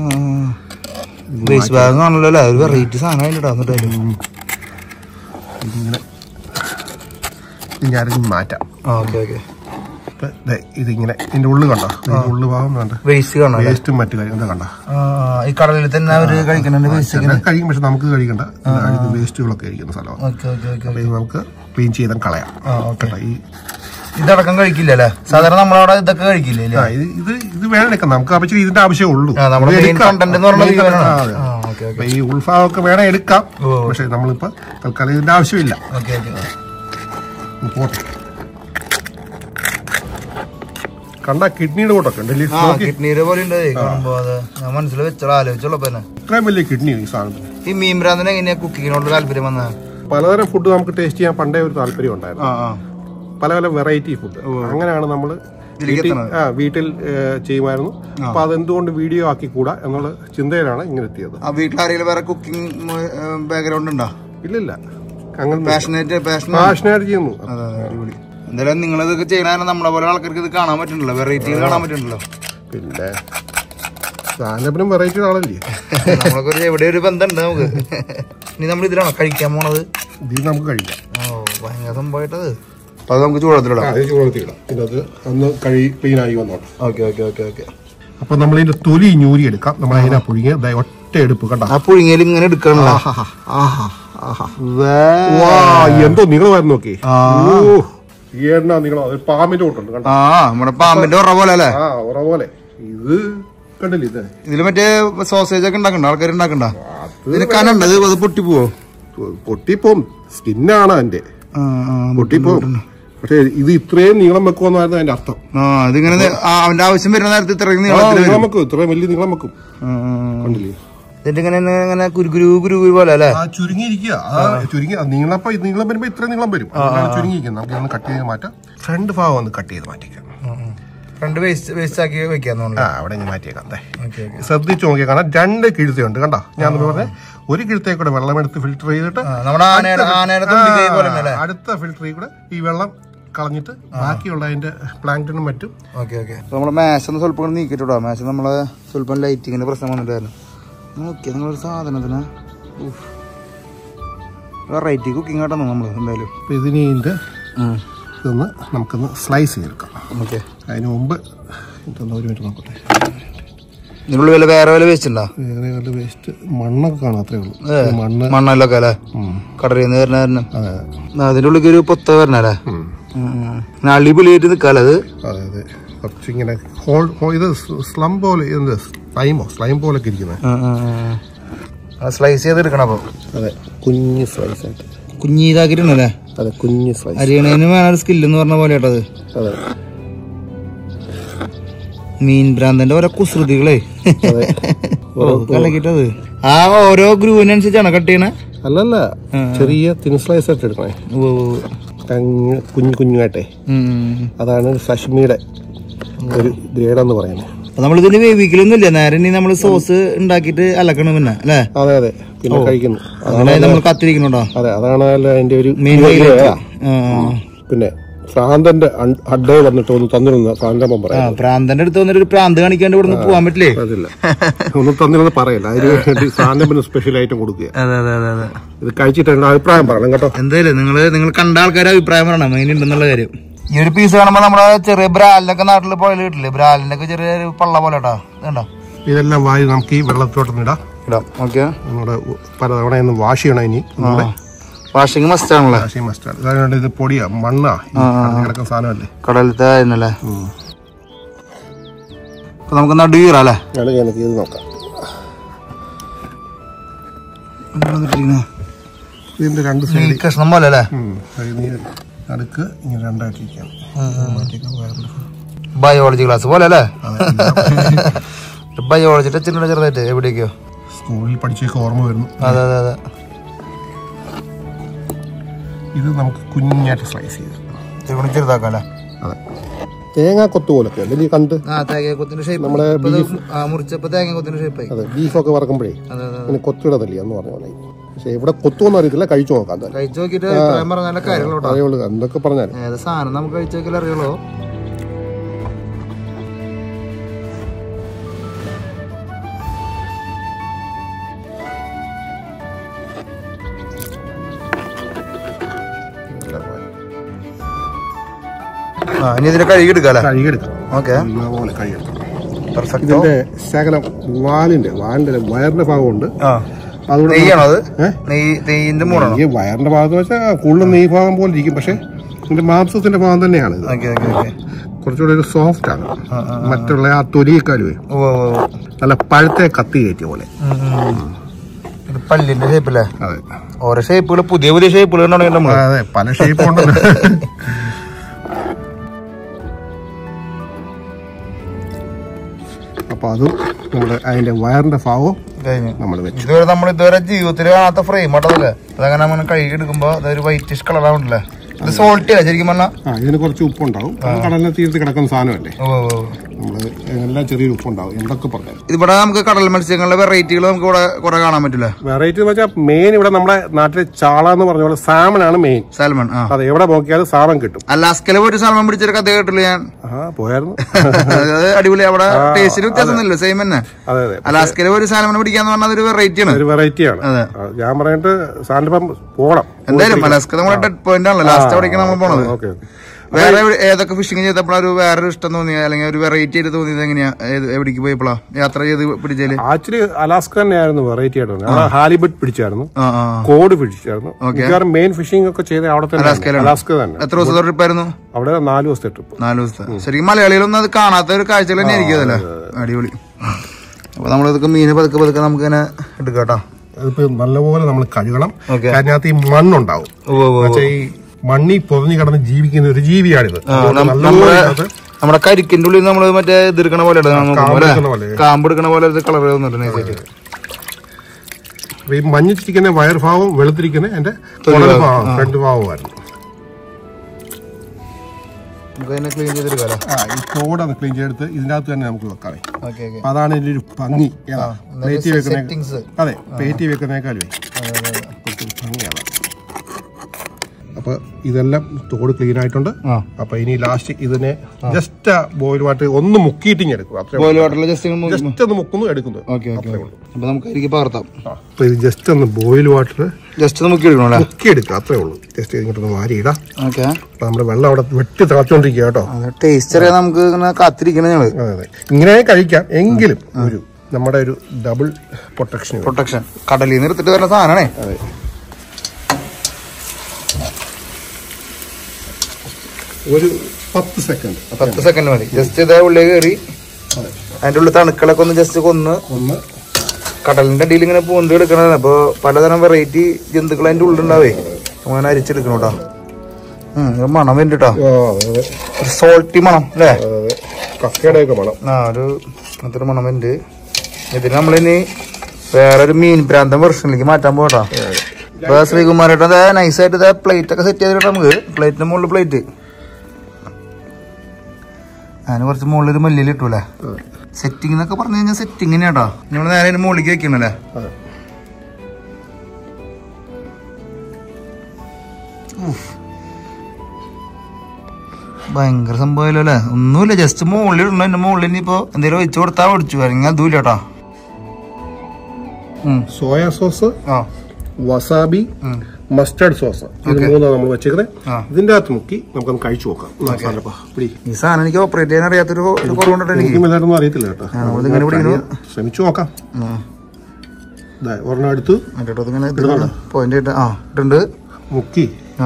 ബേസ് ബാഗ് ആണല്ലോ അല്ലേ ഒരു വെറൈറ്റി സാധനം അതിലിടാ എന്നിട്ട് അതില്. ഇങ്ങനെ ഇത് ഞാനിത് മാറ്റാം ആ ഓക്കെ ഓക്കെ ഇപ്പൊ ദേ ഇതിങ്ങനെ ഇതിന്റെ ഉള്ളു കണ്ടോ ഇതിന്റെ ഉള്ളു ഭാഗം വേണ്ട വേസ്റ്റ് കാണാം അല്ലേ? വേസ്റ്റും മറ്റു കാര്യങ്ങളും കണ്ട ആ, ആ, ഈ കടലിൽ തന്നെ അവര് കഴിക്കണ വേസ്റ്റ് ചില കഴിക്കും പക്ഷെ നമുക്ക് കഴിക്കണ്ട ഇത് വേസ്റ്റുകളൊക്കെ കഴിക്കുന്ന സ്ഥലമാണ് ഓക്കെ ഓക്കെ ഓക്കെ അപ്പൊ ഇത് നമുക്ക് ക്ലീൻ ചെയ്താൽ കളയാം ആ ഓക്കെ കേട്ടോ ഈ ഇതടക്കം കഴിക്കില്ല അല്ലേ സാധാരണ നമ്മളവിടെ ഇതൊക്കെ കഴിക്കില്ലേ അല്ലേ ആ, ഇത് ഇത് ഇത് വേണം എടുക്കാം നമുക്ക് ആവശ്യം ഇതിന്റെ ആവശ്യമേ ഉള്ളൂ ആ, നമ്മുടെ ഇത് main എടുക്കാം. content എന്ന് പറയുന്നത് Main content, ഇവനാണ്. ആ, അതെ. ആ, ഓക്കെ, ഓക്കെ. അപ്പൊ ഈ ഉൾഭാഗമൊക്കെ വേണേ എടുക്കാം ഓ. പക്ഷെ നമ്മളിപ്പോ തൽക്കാലം ഇതിന്റെ ആവശ്യമില്ല ഓക്കെ ഓക്കെ ഇത് പോട്ടെ കണ്ട കിഡ്നിയുടെ കൂട്ടൊക്കെ ഉണ്ടല്ലേ ആ കിഡ്നിയുടെ പോലെ ഉണ്ട് കാണുമ്പോ അത് ഞാൻ മനസ്സിൽ വെച്ചോളാം ആലോചിച്ചോളപ്പോ തന്നെ ഇത്രയും വലിയ കിഡ്നി ഈ സാധനം ഈ മീൻ ഭ്രാന്തിന് എങ്ങനെയാ കുക്കിങ്ങിനോട് താല്പര്യം വന്ന പലതരം ഫുഡ് നമുക്ക് ടേസ്റ്റ് ചെയ്യാൻ പണ്ടേ ഒരു താല്പര്യം ഉണ്ടായിരുന്നു ആ ആ പല പല വെറൈറ്റി ഫുഡ് അങ്ങനെയാണ് നമ്മൾ ഇതിലേക്ക് എത്തണത്. ആ വീട്ടിൽ ഏ, ചെയ്യുമായിരുന്നു അപ്പൊ അതെന്തുകൊണ്ട് വീഡിയോ ആക്കിക്കൂടാ എന്നുള്ള ചിന്തയിലാണ് ഇങ്ങനെ എത്തിയത് ആ വീട്ടിൽ ആരെങ്കിലും വേറെ കുക്കിംഗ് ബാക്ക്ഗ്രൗണ്ട് ഉണ്ടോ ഇല്ലില്ല അങ്ങനെ പാഷനേറ്റ് പാഷൻ പാഷനായിട്ട് ചെയ്യുന്നു അതെ അതെ അടിപൊളി എന്തായാലും നിങ്ങൾ ഇതൊക്കെ ചെയ്യണ നമ്മളെ പോലെ ആൾക്കാർക്ക് ഇത് കാണാൻ പറ്റുന്നുണ്ടല്ലോ വെറൈറ്റികൾ കാണാൻ പറ്റുന്നുണ്ടല്ലോ പിന്നെ സാധനത്തിനും വെറൈറ്റി ആളല്ലേ നമ്മളൊക്കെ ഒരു എവിടെ ഒരു ബന്ധമുണ്ട് നമുക്ക് ഇനി നമ്മൾ ഇതിലാണോ കഴിക്കാൻ പോണത് ഇത് നമുക്ക് കഴിക്കാം ഓ ഭയങ്കര സംഭവമായിട്ടത് അപ്പൊ അത് നമുക്ക് ചൂടത്തിലിടാം ആ, ഇത് ചൂടത്തിടാം പിന്നെ അത് ഒന്ന് കഴി ക്ലീൻ ആയി വന്നോട്ടെ ഓക്കെ ഓക്കെ ഓക്കെ ഓക്കെ അപ്പൊ നമ്മൾ ഇതിന്റെ തൊലി ഞൂരി എടുക്കാം നമ്മൾ അതിനെ പുഴുങ്ങിയ ദേ ഒറ്റ എടുപ്പ് കണ്ട ആ പുഴുങ്ങിയിൽ ഇങ്ങനെ എടുക്കണല്ലോ വാ എന്തോ നീളമായിരുന്നു നോക്കി ഓ ഏണ്ണ നീളം ഒരു പാമ്പിന്റെ കൂട്ടുണ്ട് കണ്ട ആ നമ്മുടെ പാമ്പിന്റെ ഉറ പോലെ അല്ലേ ആ ഉറ പോലെ ഇത് കണ്ടില്ലേ ഇത് ഇതില് മറ്റേ സോസേജ് ഒക്കെ ഉണ്ടാക്കണ്ട ആൾക്കാർ ഉണ്ടാക്കണ്ട ഇതിന് കനുണ്ട് ഇത് അത് പൊട്ടിപ്പോവോ പൊട്ടിപ്പോവും സ്കിന്നാണ് അതിന്റെ ആ, ആ, പൊട്ടിപ്പോവും പക്ഷെ ഇത് ഇത്രയും നീളം വെക്കുമെന്നായിരുന്നു അതിന്റെ അർത്ഥം ആ ഇതിങ്ങനെ നി- ആ, അവന്റെ ആവശ്യം വരുന്ന നേരത്തെ ഇത്രയും ആ, നീളത്തിൽ നീളം വരും വെക്കും ഇത്രയും വലിയ നീളം വെക്കും ആ, ആ. കണ്ടില്ലേ ഇതിന്റെ ഇങ്ങനെ ഇങ്ങനെ കുരുകുരു കുരുകുരു പോലെ അല്ലേ ആ ചുരുങ്ങിയിരിക്കുക ആ ചുരുങ്ങി നീളപ്പോ ഇത് നീളം വരുമ്പോ ഇത്ര നീളം വരും അതുകൊണ്ടാണ് ചുരുങ്ങിയിരിക്കുന്നത് നമുക്ക് ഒന്ന് കട്ട് ചെയ്ത് മാറ്റാം ഫ്രണ്ട് ഭാഗം ഒന്ന് കട്ട് ചെയ്ത് മാറ്റിക്കാം ഫ്രണ്ട് വേസ്റ്റ് വേസ്റ്റ് ആക്കി വെക്കാന്ന് ആ തോന്നുന്നു അവിടെ ഞാൻ മാറ്റിയേക്കാം ദേ. ഓക്കെ ഓക്കെ ശ്രദ്ധിച്ചു നോക്കിയാൽ കാണാം രണ്ട് കിഴുത്തയുണ്ട് കണ്ടോ ഞാൻ പറഞ്ഞ ഒരു കിഴുത്തേ കൂടെ വെള്ളമെടുത്ത് ഫിൽറ്റർ ചെയ്തിട്ട് നമ്മുടെ ആനയുടെ ആനയുടെ തുമ്പിക്കൈ പോലെ തന്നെ അല്ലേ ആ, അടുത്ത ഫിൽറ്ററിൽ കൂടെ ഈ വെള്ളം കളഞ്ഞിട്ട് ബാക്കിയുള്ള അതിന്റെ പ്ലാങ്ടനും മറ്റും ഓക്കെ ഓക്കെ നമ്മുടെ മാച്ച് ഒന്ന് സ്വല്പം കൂടെ നീക്കിട്ടോ മാച്ച് നമ്മളെ സ്വല്പം ലൈറ്റിങ്ങിന്റെ പ്രശ്നം വന്നിട്ടായിരുന്നു നോക്കിയ നിങ്ങളൊരു സാധനത്തിന് വെറൈറ്റി കുക്കിംഗ് ആട്ടെന്ന് നമ്മൾ എന്തായാലും അപ്പൊ ഇതിന് ഇതിന്റെ ഇതൊന്ന് നമുക്കൊന്ന് സ്ലൈസ് ചെയ്തെടുക്കാം ഓക്കെ അതിന് മുമ്പ് ഇതൊന്ന് ഒരു മിനിറ്റ് നോക്കട്ടെ ഇതിനുള്ളിൽ വല്ല വേറെ വല്ല വേസ്റ്റ് ഉണ്ടോ വേറെ വല്ല വേസ്റ്റ് മണ്ണൊക്കെ കാണാം അത്രേ ഉള്ളൂ ഏ. ഈ മണ്ണ് മണ്ണല്ലൊക്കെ അല്ലേ ഉം. കടലിൽ നിന്ന് വരുന്ന കാരണം അതെ അതിന്റെ ഉള്ളിൽ ഒരു പൊത്ത വരണല്ലേ ഉം. അടിപൊളിയായിട്ട് നിക്കാല്ലേ അത് അതെ അതെ കുറച്ചിങ്ങനെ ഹോൾ ഹോ- ഇത് സ്ലം പോലെ എന്ത് സ്ലൈമോ സ്ലൈം പോലൊക്കെ ഇരിക്കുന്നത് സ്ലൈസ് ചെയ്തെടുക്കണം അപ്പൊ അതെ കുഞ്ഞ് സ്ലൈസ് ആയിട്ട് കുഞ്ഞി ഇതാക്കിയിട്ടുണ്ടല്ലേ അതെ കുഞ്ഞ് സ്ലൈസ് അരിയണേന് വേണം ഒരു സ്കില്ല് എന്ന് പറഞ്ഞ പോലെ കേട്ടത് അതെ മീൻ ഭ്രാന്തന്റെ ഓരോ കുസൃതികളെ അതെ ഓ, കലക്കിട്ടത് ആ ഓരോ ഗ്രൂവിനനുസരിച്ചാണ് കട്ട് ചെയ്യണേ അല്ലല്ല ചെറിയ തിൻ സ്ലൈസ് ആയിട്ട് എടുക്കണേ ഓ, ഓ, ഓ. അങ്ങ് കുഞ്ഞു കുഞ്ഞായിട്ടെ ഉം. അതാണ് സഷ്മിയുടെ ഒരു ഗ്രേഡ് എന്ന് പറയുന്നത് അപ്പൊ നമ്മളിതിന് വേവിക്കലൊന്നും ഇല്ല നേരെ ഇനി നമ്മള് സോസ് ഉണ്ടാക്കിയിട്ട് അലക്കണം പിന്നെ അല്ലേ അതെ അതെ പിന്നെ കഴിക്കുന്നു അങ്ങനെ നമ്മൾ കത്തിരിക്കണോട്ടോ അതെ അതാണ് അതിന്റെ ഒരു മെയിൻ ഇതാ. ആ പിന്നെ ഭ്രാന്തന്റെ ഹഡ്ഡോ വന്നിട്ട് ഒന്ന് തന്നിരുന്ന ഭ്രാന്തമ്മ ആ, പറയാം പ്രാന്തന്റെ അടുത്ത് വന്നിട്ട് ഒരു പ്രാന്ത് കാണിക്കാണ്ട് ഇവിടെ പോവാൻ പറ്റില്ലേ അതില്ല ഒന്നും തന്നിരുന്ന് പറയല്ല അതിന് വേണ്ടി സാധനത്തിന് സ്പെഷ്യൽ ഐറ്റം കൊടുക്കുക അതെ അതെ അതെ അതെ ഇത് കഴിച്ചിട്ട് എന്റെ അഭിപ്രായം പറയണം കേട്ടോ എന്തായാലും നിങ്ങൾ നിങ്ങൾ കണ്ട ആൾക്കാരെ അഭിപ്രായം പറയണം മെയിൻ ഉണ്ടെന്നുള്ള കാര്യം ഈ ഒരു പീസ് കാണുമ്പോ നമ്മുടെ ചെറിയ ബ്രാലിനൊക്കെ നാട്ടിൽ പോയാൽ കിട്ടില്ലേ ബ്രാലിന്റെ ഒക്കെ ചെറിയ ഒരു പള്ള പോലെ കേട്ടോ ഇതുണ്ടോ ഇതെല്ലാം വായി നമുക്ക് ഈ വെള്ളത്തോട്ടൊന്ന് ഇടാം ഇടാം ഓക്കെ നമ്മുടെ പലതവണ ഒന്ന് വാഷ് ചെയ്യണം ഇനി നമ്മുടെ വാഷിംഗ് മസ്റ്റ് ആണല്ലേ വാഷി മസ്റ്റാണ് ഇതായത് ഇത് പൊടിയാ മണ്ണാ ഈ കടലിൽ കിടക്കുന്ന സാധനമല്ലേ കടലത്തെ ആയിരുന്നല്ലേ അപ്പൊ നമുക്ക് നടു കീറാം അല്ലേ ഞാനൊക്കെ എനിക്ക് ഇത് നോക്കാം ഇതിന്റെ രണ്ട് ഈ സൈഡ് കഷ്ണം പോലെ അല്ലേ നടുക്ക് ഇങ്ങനെ രണ്ടായിട്ടിരിക്കാം മാറ്റിയേക്കാം വേറെ ബയോളജി ക്ലാസ് പോലെ അല്ലേ ബയോളജി ടച്ചിട്ടുണ്ട് ചെറുതായിട്ട് എവിടേക്കോ സ്കൂളിൽ പഠിച്ചൊക്കെ ഓർമ്മ വരുന്നു അതെ അതെ അതെ ഇത് നമുക്ക് കുഞ്ഞായിട്ട് സ്ലൈസ് ചെയ്ത് ചെറുപ്പം ചെറുതാക്കാം അല്ലേ അതെ തേങ്ങാ കൊത്ത് പോലൊക്കെ അല്ലേ ഈ കണ്ട് ആ തേങ്ങക്കൊത്തിന്റെ ഷേപ്പ് നമ്മളെ മുറിച്ചപ്പോ തേങ്ങക്കൊത്തിന്റെ ഷേപ്പായി അതെ ബീഫൊക്കെ വറക്കുമ്പോഴേ അതെ അതെ ഇങ്ങനെ കൊത്തിടതല്ലേ എന്ന് പറഞ്ഞ പോലെ പക്ഷെ ഇവിടെ കൊത്തുമെന്ന് അറിയത്തില്ല കഴിച്ചു നോക്കാം എന്തായാലും കഴിച്ചു നോക്കിട്ട് അഭിപ്രായം പറഞ്ഞ നല്ല കാര്യങ്ങളോട്ടോ അറിയുള്ളൂ എന്തൊക്കെ പറഞ്ഞാൽ ഏത് സാധനം നമുക്ക് കഴിച്ചു നോക്കിയാലേ അറിയുള്ളൂ ആ ഇനി ഇതിനെ കഴുകി എടുക്കാല്ലേ കഴുകിയെടുക്കാം ഓക്കെ പോലെ കഴുകിയെടുക്കാം പെർഫെക്റ്റ് ഇതിന്റെ ശകലം വാലിന്റെ വാലിന്റെ വയറിന്റെ ഭാഗമുണ്ട് ആ അതുകൂടെ നെയ്യാണോ അത് ഏ? നെയ്യ് നെയ്യിന്റെ മൂടാണോ ഈ വയറിന്റെ ഭാഗത്ത് വെച്ചാൽ കൂടുതൽ നെയ് ഭാഗം പോലെ ഇരിക്കും പക്ഷെ ഇതിന്റെ മാംസത്തിന്റെ ഭാഗം തന്നെയാണ് ഇത് ഓക്കെ ഓക്കെ ഓക്കെ കുറച്ചുകൂടെ ഒരു സോഫ്റ്റ് ആണ് മറ്റുള്ള ആ തൊലിയേക്കാളുമേ ഓ ഓ ഓ നല്ല പഴുത്തെ കത്തി കയറ്റിയ പോലെ ഉം, ഉം. ഇത് പല്ലിന്റെ ഷേപ്പല്ലേ അതെ ഓരോ ഷേപ്പുകൾ പുതിയ പുതിയ ഷേപ്പുകൾ ഉണ്ടാണെങ്കിൽ നമ്മള് അതെ പല ഷേപ്പ് ഉണ്ടല്ലോ അപ്പൊ അതും നമ്മുടെ അതിന്റെ വയറിന്റെ ഭാഗവും കഴിഞ്ഞു നമ്മൾ വെച്ചു ഇതുവരെ നമ്മൾ ഇതുവരെ ജീവിതത്തിൽ കാണാത്ത ഫ്രെയിം ആട്ടതല്ലേ അതങ്ങനെ നമ്മൾ കഴുകി എടുക്കുമ്പോ അതൊരു വൈറ്റിഷ് കളറാവുണ്ടല്ലേ ഇത് സോൾട്ടി അല്ലേ ശരിക്കും പറഞ്ഞാ ആ ഇതിന് കുറച്ച് ഉപ്പുണ്ടാവും അത് കടലിനെ തീർത്ത് കിടക്കുന്ന സാധനമല്ലേ ഓ ഓ, ഓ. നമ്മള് എല്ലാം ചെറിയൊരു ഉപ്പുണ്ടാവും എന്തൊക്കെ പറഞ്ഞു ഇതിവിടെ നമുക്ക് കടൽ മത്സ്യങ്ങളുടെ വെറൈറ്റികൾ നമുക്ക് ഇവിടെ കുറെ കാണാൻ പറ്റില്ല വെറൈറ്റി എന്ന് വെച്ചാൽ മെയിൻ ഇവിടെ നമ്മുടെ നാട്ടിലെ ചാള എന്ന് പറഞ്ഞ പോലെ സാമൻ ആണ് മെയിൻ സാൽമൺ ആ അതെ എവിടെ നോക്കിയാലും സാമൻ കിട്ടും അലാസ്കയില് പോയിട്ട് സാൽമൺ പിടിച്ചൊരു കഥ കേട്ടില്ല ഞാൻ ആ പോയായിരുന്നു അത് അടിപൊളി അവിടെ ടേസ്റ്റിന് വ്യത്യാസമൊന്നുമില്ല സെയിം തന്നെ അതെ അതെ അലാസ്കയില് പോയിട്ട് സാൽമൺ പിടിക്കാന്ന് പറഞ്ഞാൽ അതൊരു വെറൈറ്റിയാണ് ഒരു വെറൈറ്റിയാണ് അതെ. ഞാൻ പറഞ്ഞിട്ട് സാറിന്റെ ഇപ്പം പോകണം എന്തായാലും അലാസ്ക നമ്മുടെ ഡെഡ് പോയിന്റ് ആണല്ലോ ലാസ്റ്റ് അവിടേക്കാണ് നമ്മൾ പോണത് ഓക്കെ വേറെ എവിടെ- ഏതൊക്കെ ഫിഷിംഗ് ചെയ്തപ്പോഴാ ഒരു വേറൊരു ഇഷ്ടം തോന്നിയത് അല്ലെങ്കിൽ ഒരു വെറൈറ്റി ആയിട്ട് തോന്നിയത് എങ്ങനെയാ ഏത് എവിടേക്ക് പോയപ്പോഴാ യാത്ര ചെയ്ത് പിടിച്ചാല് ആക്ച്വലി അലാസ്ക തന്നെയായിരുന്നു വെറൈറ്റി ആയിട്ട് വന്നത്. അവിടെ ഹാലിബട്ട് പിടിച്ചായിരുന്നു ആ ആ കോഡ് പിടിച്ചായിരുന്നു മിക്കവാറും മെയിൻ ഫിഷിംഗ് ഒക്കെ ചെയ്ത് അവിടെ തന്നെ അലാസ്കയിലാണ്. അലാസ്ക തന്നെ എത്ര ദിവസത്തെ ട്രിപ്പായിരുന്നു അവിടെ നാല് ദിവസത്തെ ട്രിപ്പ് നാല് ദിവസത്തെ ശരിക്കും മലയാളികളൊന്നും അത് കാണാത്ത ഒരു കാഴ്ചകൾ തന്നെ ആയിരിക്കും അതല്ലേ അടിപൊളി അപ്പൊ നമ്മളിതൊക്കെ മീന് പതുക്കെ പതുക്കെ നമുക്ക് ഇങ്ങനെ എടുക്കാം കേട്ടോ അതിപ്പോ നല്ലപോലെ നമ്മൾ കഴുകണം Okay. അതിനകത്ത് ഈ മണ്ണുണ്ടാവും ഓ ഓ എന്നുവെച്ചാൽ ഈ മണ്ണി പൊതിഞ്ഞു കിടന്ന് ജീവിക്കുന്ന ഒരു ജീവിയാണിത് അതുകൊണ്ട് നം- നല്ലപോലെ നമ്മുടെ ഇതിനകത്ത് നമ്മുടെ കരിക്കിന്റെ ഉള്ളിൽ നമ്മള് മറ്റേ ഇത് എടുക്കണ പോലെ ഇടാം നമുക്ക് കാമ്പ് പോലെ എടുക്കണ പോലെ. കാമ്പ് എടുക്കണ പോലെ ഇത് കളർ തോന്നുന്നുണ്ട് അപ്പൊ ഈ മഞ്ഞിച്ചിരിക്കുന്ന വയർ ഭാവവും വെളുത്തിരിക്കുന്ന എന്റെ തൊലി ഭാവം ഫ്രണ്ട് ഭാവമായിരുന്നു നമുക്ക് അതിനെ ക്ലീൻ ചെയ്തെടുക്കാലോ ആ ഈ തോടൊന്ന് ക്ലീൻ ചെയ്തെടുത്ത് ഇതിനകത്ത് തന്നെ നമുക്ക് വെക്കാവേ ഓക്കെ ഓക്കെ അപ്പൊ അതാണ് ഇതിന്റെ ഒരു ഭംഗി ഏതാ? പ്ലേറ്റിൽ വെക്കുന്ന സെറ്റിങ്സ് അതെ പ്ലേറ്റിൽ വെക്കുന്നേക്കാളും കുറച്ച് ഭംഗിയാണ് അപ്പൊ ഇതെല്ലാം തോട് ക്ലീൻ ആയിട്ടുണ്ട് ആ അപ്പൊ ഇനി ലാസ്റ്റ് ഇതിനെ ജസ്റ്റ് ബോയിൽ വാട്ടർ ഒന്ന് മുക്കിയിട്ട് ഇങ്ങനെ എടുക്കും അത്രേ ബോയിൽ വാട്ടറിൽ ജസ്റ്റ് ജസ്റ്റ് ഒന്ന് മുക്കുന്നു എടുക്കുന്നു ഓക്കെ ഓക്കെ അപ്പൊ നമുക്ക് അതിലേക്ക് പകർത്താം അപ്പൊ ഇത് ജസ്റ്റ് ഒന്ന് ബോയിൽ വാട്ടർ ജസ്റ്റ് നമുക്ക് എടുക്കണം അല്ലേ മുക്കി എടുക്കുക അത്രേ ഉള്ളൂ ജസ്റ്റ് ഇങ്ങോട്ടൊന്ന് വാരിയിടാം ഓക്കെ അപ്പൊ നമ്മുടെ വെള്ളം അവിടെ വെട്ടി തിളച്ചോണ്ടിരിക്കുക കേട്ടോ അത് ടേസ്റ്റ് അറിയാൻ നമുക്ക് ഇങ്ങനെ കാത്തിരിക്കണം ഞങ്ങള് അതെ അതെ ഇങ്ങനെ കഴിക്കാം എങ്കിലും ഒരു നമ്മുടെ ഒരു ഡബിൾ പ്രൊട്ടക്ഷൻ പ്രൊട്ടക്ഷൻ കടലിൽ നിന്ന് എടുത്തിട്ട് വരുന്ന സാധനമാണേ അതെ ഒരു പത്ത് സെക്കൻഡ് പത്ത് സെക്കൻഡ് മതി ജസ്റ്റ് ഇതേ ഉള്ളിൽ കയറി അതെ അതിന്റെ ഉള്ളിൽ തണുക്കളൊക്കെ ഒന്ന് ജസ്റ്റ് കൊന്ന് ഒന്ന് കടലിന്റെ അടിയിൽ ഇങ്ങനെ പൂന്തി എടുക്കണതാണ് അപ്പൊ പലതരം വെറൈറ്റി ജന്തുക്കൾ അതിന്റെ ഉള്ളിലുണ്ടാവേ അങ്ങനെ അരിച്ചെടുക്കണം കേട്ടോ ഉം, ഇത് മണം വരുന്നുണ്ട് കേട്ടോ ആ, അതെ അതെ ഒരു സോൾട്ടി മണം അല്ലേ അതെ കക്കയുടെ ഒക്കെ മണം ആ ഒരു അങ്ങനത്തെ ഒരു മണം വരുന്നുണ്ട് ഇതിന് നമ്മളിനി വേറൊരു മീൻ പ്രാന്തം വെർഷനിലേക്ക് മാറ്റാൻ പോകട്ടോ ഇപ്പൊ ശ്രീകുമാരേട്ടൻ അതെ നൈസായിട്ട് ഇതേ പ്ലേറ്റ് ഒക്കെ സെറ്റ് ചെയ്തിട്ട് നമുക്ക് പ്ലേറ്റിന്റെ മുകളിൽ പ്ലേറ്റ് അതിന് കുറച്ച് മുകളിൽ ഒരു മല്ലിയിൽ ഇട്ടൂലേ സെറ്റിംഗ് എന്നൊക്കെ പറഞ്ഞു കഴിഞ്ഞാൽ സെറ്റിംഗ് തന്നെയാട്ടോ നമ്മൾ നേരെ അതിന് മുകളിലേക്ക് വെക്കണല്ലേ അതെ ഭയങ്കര സംഭവമല്ലോ അല്ലേ ഒന്നുമില്ല ജസ്റ്റ് മുകളിൽ ഇടണം എന്റെ മുകളിൽ ഇനിയിപ്പോ എന്തെങ്കിലും ഒഴിച്ചു കൊടുത്താൽ ഒടിച്ചു അല്ലെങ്കിൽ അതും ഇല്ല കേട്ടോ ഉം. സോയ സോസ് ആ വസാബി ഉം. മസ്റ്റർഡ് സോസ് ഇത് മൂന്നാണ് നമ്മൾ വെച്ചേക്കുന്നത് ആ. ഇതിന്റെ അകത്ത് മുക്കി നമുക്കൊന്ന് കഴിച്ചു നോക്കാം എന്നാ സാധനപ്പാ, പിടി. ഈ സാധനം എനിക്ക് ഓപ്പറേറ്റ് ചെയ്യാൻ അറിയാത്തൊരു ഒരു കുറവുണ്ടോ എനിക്ക് എനിക്കും വലുതായിട്ടൊന്നും അറിയത്തില്ല കേട്ടോ നമ്മളിത് ഇങ്ങനെ പിടിക്കുന്നു. ശ്രമിച്ചു നോക്കാം ആ. ദാ, ഒരെണ്ണം എടുത്തു മറ്റേ ഇങ്ങനെ പോയിന്റ് ആയിട്ട് ആ ഇട്ടുണ്ട് മുക്കി ആ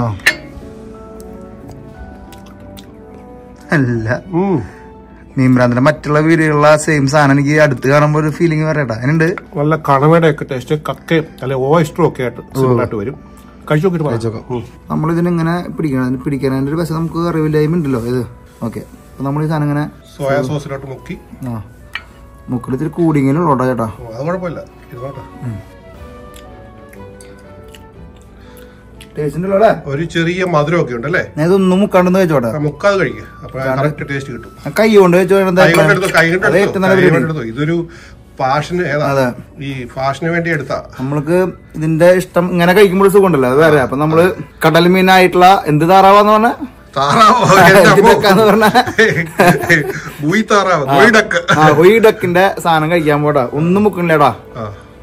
അല്ല ഉം. മീൻഭ്രാന്തിന്റെ മറ്റുള്ള വീടുകളിലെ സെയിം സാധനം എനിക്ക് അടുത്ത് കാണുമ്പോൾ ഒരു ഫീലിംഗ് പറയട്ടാ അതിനുണ്ട് നല്ല കണവയുടെ ഒക്കെ ടേസ്റ്റ് കക്കയും അല്ലെ ഓയിസ്റ്ററും ഒക്കെ ആയിട്ട് similar ആയിട്ട് വരും കഴിച്ചു നോക്കിട്ട് പറയാം. ഉം. നമ്മൾ ഇതിനിങ്ങനെ പിടിക്കണം അതിന് പിടിക്കാൻ അതിന്റെ ഒരു വശം നമുക്ക് അറിവില്ലായ്മ ഉണ്ടല്ലോ ഇത് ഓക്കെ അപ്പൊ നമ്മൾ ഈ സാധനം ഇങ്ങനെ സോയ സോസിലോട്ട് മുക്കി ആ മുക്കിൽ ഇത്തിരി കൂടിയെങ്കിലും ഉള്ളോട്ടാ ചേട്ടാ ഓ, അത് കുഴപ്പമില്ല ഇരുന്നോട്ടെ ടേസ്റ്റ് ഉണ്ടല്ലോ അല്ലേ ഒരു ചെറിയ മധുരമൊക്കെ ഉണ്ട് അല്ലേ ഞാൻ ഇതൊന്നും മുക്കാണ്ടെന്ന് വെച്ചോട്ടെ ആ, മുക്കാത് കഴിക്കുക അപ്പൊ കറക്റ്റ് ടേസ്റ്റ് കിട്ടും ഞാൻ കൈ കൊണ്ട് വെച്ചോ കൈ കൊണ്ട് എടുത്തോ കൈ കൊണ്ട് അത് എടുത്തോ ഏറ്റവും നല്ല കൈ കൊണ്ട് പരിപാടി എടുത്തോ ഇതൊരു ഫാഷന് ഏതാ അതെ. ഈ ഫാഷന് വേണ്ടി എടുത്താ നമ്മൾക്ക് ഇതിന്റെ ഇഷ്ടം ഇങ്ങനെ കഴിക്കുമ്പോൾ സുഖമുണ്ടല്ലോ അത് വേറെ അപ്പൊ നമ്മള് കടൽ മീനായിട്ടുള്ള എന്ത് താറാവാന്ന് പറഞ്ഞ താറാവോ എന്റെ അമ്മോ. ഇതിനൊക്കെന്ന് പറഞ്ഞ ബൂയി താറാവ് ബോയിടക്ക് ആ ഈ ഡക്കിന്റെ സാധനം കഴിക്കാൻ പോടാ ഒന്നും മുക്കണില്ലേടാ ആ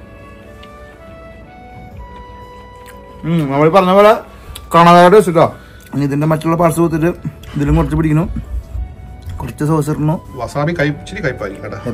ഉം നമ്മൾ പറഞ്ഞ പോലെ കണവയുടെ സുഖം ഇനി ഇതിന്റെ മറ്റുള്ള പാർട്സ് കൊടുത്തിട്ട് ഇതിലും കുറച്ച് പിടിക്കുന്നു കുറച്ച് സോസ് ഇടണു വസാബി കൈ ഇച്ചിരി കയ്പായിരിക്കും കേട്ടോ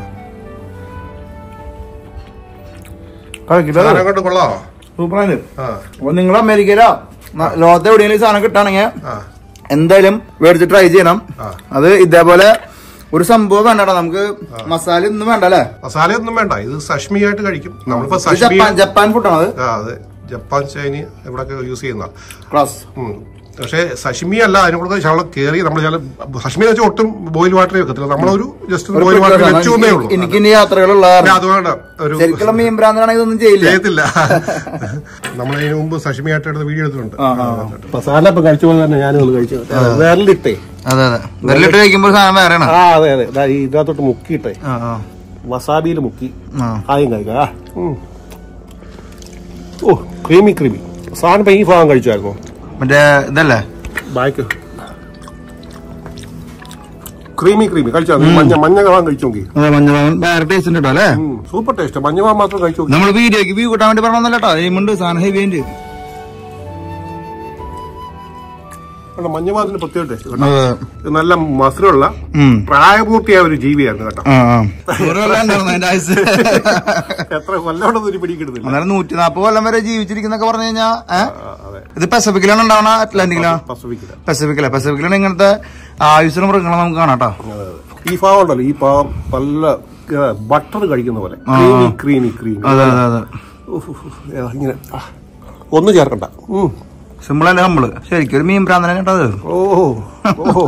കഴിക്കില്ല സാധനം കൊണ്ട് കൊള്ളാമോ സൂപ്പറാണ് ആ അപ്പൊ നിങ്ങൾ അമേരിക്കയിലോ ന- ലോകത്ത് എവിടെയെങ്കിലും ഈ സാധനം കിട്ടുകയാണെങ്കിൽ ആ എന്തായാലും മേടിച്ച് ട്രൈ ചെയ്യണം ആ. അത് ഇതേപോലെ ഒരു സംഭവം വേണ്ടടാ നമുക്ക് മസാല ഒന്നും വേണ്ട അല്ലേ മസാല ഒന്നും വേണ്ട ഇത് സഷ്മി ആയിട്ട് കഴിക്കും നമ്മളിപ്പോ ഇത് സഷ്മി ജപ്പാൻ ജപ്പാൻ ഫുഡാണ് അത് ആ അതെ ജപ്പാൻ ചൈനി ഇവിടൊക്കെ യൂസ് ചെയ്യുന്ന ക്ലാസ് പക്ഷേ സഷിമി അല്ല അതിനോട് ശകലം കയറി നമ്മൾ ചില സഷിമി വെച്ചാൽ ഒട്ടും ബോയിൽ വാട്ടർ വെക്കത്തില്ല നമ്മളൊരു ജസ്റ്റ് ബോയിൽ വാട്ടർ വെച്ചു എന്നേ ഉള്ളൂ എനിക്ക് ഇനി യാത്രകളുള്ള പിന്നെ അത് വേണ്ട ഒരു ശരിക്കുള്ള മീൻ ഭ്രാന്താണെങ്കിൽ ഇതൊന്നും ചെയ്യില്ല ചെയ്യത്തില്ല നമ്മൾ ഇതിനു മുമ്പ് സഷിമി ആയിട്ട് എടുത്ത വീഡിയോ എടുത്തിട്ടുണ്ട് മസാല ഇപ്പൊ കഴിച്ച പോലെ തന്നെ ഞാനും കഴിച്ചു വേറലിട്ടേ അതെ അതെ വെള്ളിട്ട് കഴിക്കുമ്പോൾ സാധനം വേറെയാണ് ആ അതെ അതെ ദാ ഈ ഇതിനകത്തോട്ട് മുക്കിയിട്ടേ ആ ആ വസാബിയിൽ മുക്കി ആ ആദ്യം കഴിക്കാം ആ. ഉം. ഓ ക്രീമി ക്രീമി സാധനം ഇപ്പൊ ഈ ഭാഗം കഴിച്ചായിരുന്നോ മറ്റേ ഇതല്ലേ ബാക്ക് ക്രീമി ക്രീമി കഴിച്ചാ മഞ്ഞ മഞ്ഞ ഭാഗം കഴിച്ചു നോക്കി അതെ മഞ്ഞ വേറെ ടേസ്റ്റ് ഉണ്ട് കേട്ടോ അല്ലേ സൂപ്പർ ടേസ്റ്റ് മഞ്ഞ ഭാഗം മാത്രം കഴിച്ചു നോക്കി നമ്മൾ വീഡിയോക്ക് വ്യൂ കിട്ടാൻ വേണ്ടി പറഞ്ഞല്ലോ കേട്ടോ എയിമുണ്ട് സാധനം ഹെവി ഉണ്ട് കണ്ടോ, മഞ്ഞ ഭാഗത്തിന് പ്രത്യേക ടേസ്റ്റ് ഇത് നല്ല മധുരമുള്ള ഉം. പ്രായപൂർത്തിയായ ഒരു ജീവിയായിരുന്നു കേട്ടോ ആ ആ നൂറ് കൊല്ലം ഉണ്ടായിരുന്നു അതിന്റെ ആയുസ് എത്ര കൊല്ലമുണ്ടെന്ന് ഒരു പിടിക്കിടുന്നില്ല അന്നേരം നൂറ്റി നാപ്പത് കൊല്ലം വരെ ജീവിച്ചിരിക്കുന്നൊക്കെ പറഞ്ഞു കഴിഞ്ഞാ ഏ? ആ, അതെ ഇത് പസഫിക്കിലാണ് ഉണ്ടാവണ അറ്റ്ലാന്റിക്കിലാ പസഫിക്കില്ല പസഫിക്കില പസഫിക്കിലാണ് ഇങ്ങനത്തെ ആയുസിലും മൃഗങ്ങളെ നമുക്ക് കാണാം കേട്ടോ ഈ പാവം ഉണ്ടല്ലോ ഈ പാവം നല്ല ബട്ടർ കഴിക്കുന്ന പോലെ ക്രീമി ക്രീമി ക്രീമി അതെ അതെ അതെ ഇങ്ങനെ ആ, ഒന്നും ചേർക്കണ്ട ഉം. സിമ്പിൾ അല്ലേ നമ്മള് ശരിക്കും ഒരു മീൻ ഭ്രാന്തനെ കേട്ടത് ഓ ഓ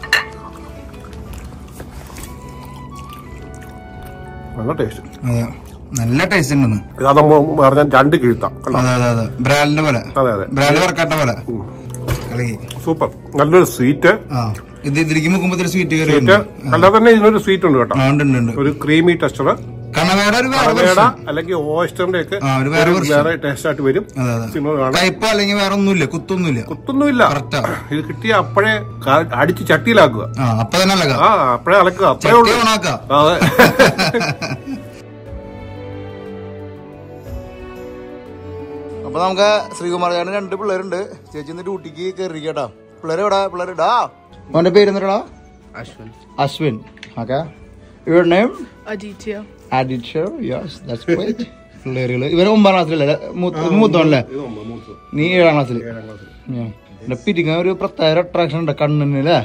നല്ല ടേസ്റ്റ് അതെ നല്ല ടേസ്റ്റ് ഉണ്ടെന്ന് അതമ്മ പറഞ്ഞാൽ രണ്ട് കിഴുത്താം കണ്ടോ? അതെ അതെ അതെ ബ്രാലിന്റെ പോലെ അതെ അതെ ബ്രാൻഡ് വർക്കാട്ട പോലെ കളി സൂപ്പർ നല്ലൊരു സ്വീറ്റ് ആ ഇത് ഇതിലേക്ക് മുക്കുമ്പോ സ്വീറ്റ് കയറി സ്വീറ്റ് അല്ലാതെ തന്നെ ഇതിനൊരു സ്വീറ്റ് ഉണ്ട് കേട്ടോ ആ ഉണ്ട് ഉണ്ട്, ഉണ്ട് ഒരു ക്രീമി ടെക്സ്ചർ കണവയുടെ ഒരു വേറെ കടവേട version. അല്ലെങ്കിൽ ഓയിസ്റ്ററിന്റെ ഒക്കെ ആ, ഒരു വേറെ version. വേറെ ടേസ്റ്റ് ആയിട്ട് വരും അതെ അതെ സിനിമ കാണാൻ കയ്പോ അല്ലെങ്കിൽ വേറെ ഒന്നുമില്ല കുത്തൊന്നുമില്ല കുത്തൊന്നുമില്ല Correct ആ. ഇത് കിട്ടിയ അപ്പോഴേ ക- അടിച്ച് ചട്ടിയിലാക്കുക ആ അപ്പൊ തന്നെ അല്ല ആ അപ്പോഴേ അലക്കുക അപ്പോഴേ ഉള്ളൂ ഓണാക്കാം അതെ അപ്പൊ നമുക്ക് ശ്രീകുമാർ ചേട്ടന് രണ്ട് പിള്ളേരുണ്ട് ചേച്ചി ഇന്ന് ഡ്യൂട്ടിക്ക് കയറി കേട്ടോ പിള്ളേർ എവിടെ പിള്ളേർ ഇടാ മോന്റെ പേര് എന്നിട്ടാ Ashwin. Ashwin okay your name Aditya. Aditya yes that's great പിള്ളേരുകള് ഇവരെ ഒമ്പതാം ക്ലാസ്സിലല്ലേ മൂത്തോണല്ലേ നീ ഏഴാം ക്ലാസ്സിൽ എന്റെ പിരിക്കാൻ ഒരു പ്രത്യേക അട്രാക്ഷൻ ഉണ്ട് കണ്ണിന് അല്ലേ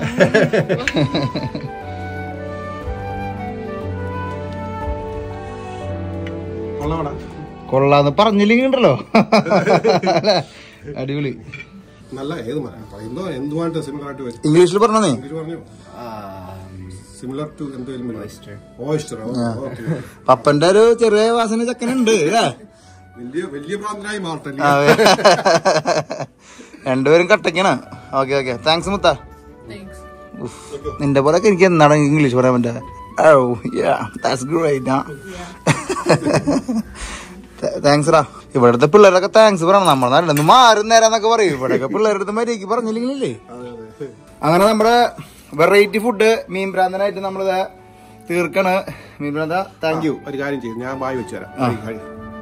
കൊള്ളാന്ന് പറഞ്ഞില്ലെങ്കിൽ ഉണ്ടല്ലോ അല്ലേ? അടിപൊളി നല്ല ഏത് മരം എന്തോ എന്തുമായിട്ട് സിമിലർ ആയിട്ട് വരും ഇംഗ്ലീഷിൽ പറഞ്ഞോ നീ ഇത് പറഞ്ഞു സിമിലർ ടു എന്തെങ്കിലും ഓയിസ്റ്റർ പപ്പന്റെ ഒരു ചെറിയ വാസന ചക്കനുണ്ട് അല്ലേ വലിയ വലിയ പ്രാന്തനായി മാറട്ടെ ആ, രണ്ടുപേരും കട്ടയ്ക്കാണ് ഓക്കെ ഓക്കെ താങ്ക്സ് മുത്ത Thanks. ഉഫ്. നിന്റെ പോലെ എനിക്ക് എന്താണ് ഇംഗ്ലീഷ് പറയാൻ പറ്റുക ഓ യാ ദാറ്റ്സ് ഗ്രേറ്റ് ആ താങ്ക്സ് റാ ഇവിടുത്തെ പിള്ളേരൊക്കെ താങ്ക്സ് പറയണം നമ്മുടെ നാട്ടിലൊന്ന് മാറും നേരാന്നൊക്കെ പറയും ഇവിടെയൊക്കെ പിള്ളേരുടെ അടുത്ത് മര്യാദക്ക് പറഞ്ഞില്ലെങ്കിലേ അങ്ങനെ നമ്മുടെ വെറൈറ്റി ഫുഡ് മീൻ ഭ്രാന്തനായിട്ട് നമ്മളിത് തീർക്കണ് മീൻ ഭ്രാന്ത താങ്ക് യു ഒരു കാര്യം ചെയ്യും ഞാൻ വായി വെച്ചു തരാം കഴി.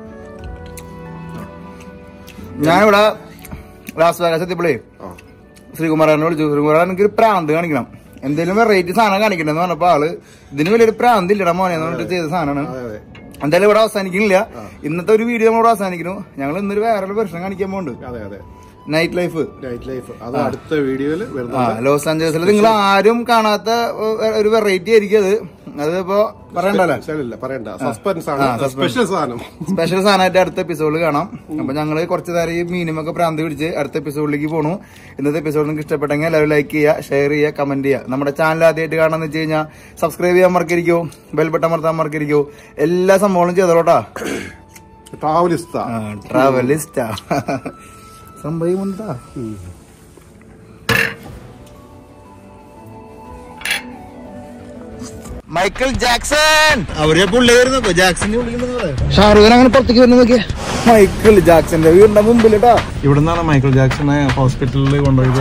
ഞാനിവിടെ ലാസ് വേഗസ് എത്തിയപ്പോഴേ ആ. ശ്രീകുമാരനെ വിളിച്ചു ശ്രീകുമാരൻ എനിക്ക് ഒരു പ്രാന്ത് കാണിക്കണം എന്തെങ്കിലും വെറൈറ്റി സാധനം കാണിക്കണമെന്ന് പറഞ്ഞപ്പോ ആള് ഇതിന് വലിയൊരു പ്രാന്ത് ഇല്ലടാ മോനെ എന്ന് പറഞ്ഞിട്ട് ചെയ്ത സാധനമാണ് അതെ. എന്തായാലും ഇവിടെ അവസാനിക്കുന്നില്ല ഇന്നത്തെ ഒരു വീഡിയോ നമ്മൾ ഇവിടെ അവസാനിക്കുന്നു ഞങ്ങൾ ഇന്നൊരു വേറെ പ്രശ്നം കാണിക്കാൻ പോകുന്നുണ്ട് അതെ അതെ നൈറ്റ് ലൈഫ് നൈറ്റ് ലൈഫ് അത് അടുത്ത വീഡിയോയിൽ ആ വരുന്നത് ലോസ് ആഞ്ചലസിൽ നിങ്ങൾ ആരും കാണാത്ത ഒ- ഒരു വെറൈറ്റി ആയിരിക്കും അത് അതിപ്പോ പറയണ്ടല്ലോ ശരിയല്ല പറയണ്ട സസ്പെൻസ് ആ, ആണ് suspense. സ്പെഷ്യൽ സാധനം സ്പെഷ്യൽ സാധനമായിട്ട് അടുത്ത എപ്പിസോഡിൽ കാണാം അപ്പൊ ഞങ്ങള് കുറച്ച് നേരം ഈ മീനുമൊക്കെ പ്രാന്ത് പിടിച്ച് അടുത്ത എപ്പിസോഡിലേക്ക് പോണു ഇന്നത്തെ എപ്പിസോഡ് നിങ്ങൾക്ക് ഇഷ്ടപ്പെട്ടെങ്കിൽ എല്ലാവരും ലൈക്ക് ചെയ്യുക ഷെയർ ചെയ്യുക കമന്റ് ചെയ്യുക നമ്മുടെ ചാനൽ ആദ്യമായിട്ട് കാണാന്ന് വെച്ച് കഴിഞ്ഞാൽ സബ്സ്ക്രൈബ് ചെയ്യാൻ മറക്കരിക്കോ ബെൽബട്ടൺ അമർത്താൻ മറക്കരിക്കോ എല്ലാ സംഭവങ്ങളും ചെയ്തോട്ടാ ട്രാവലിസ്ത ട്രാവലിസ്റ്റാ കമ്പൈ മുണ്ടാ മൈക്കിൾ ജാക്സൺ അവരെ പുള്ളി വരുന്നു ജാക്സന്റെ ഷാറുഖ് ഖാൻ അങ്ങനെ പുറത്തേക്ക് വരുന്ന നോക്കിയ മൈക്കിൾ ജാക്സന്റെ വീടിന്റെ മുമ്പിൽ കേട്ടാ ഇവിടെ നിന്നാണ് മൈക്കിൾ ജാക്സനെ ഹോസ്പിറ്റലിൽ കൊണ്ടുപോയത്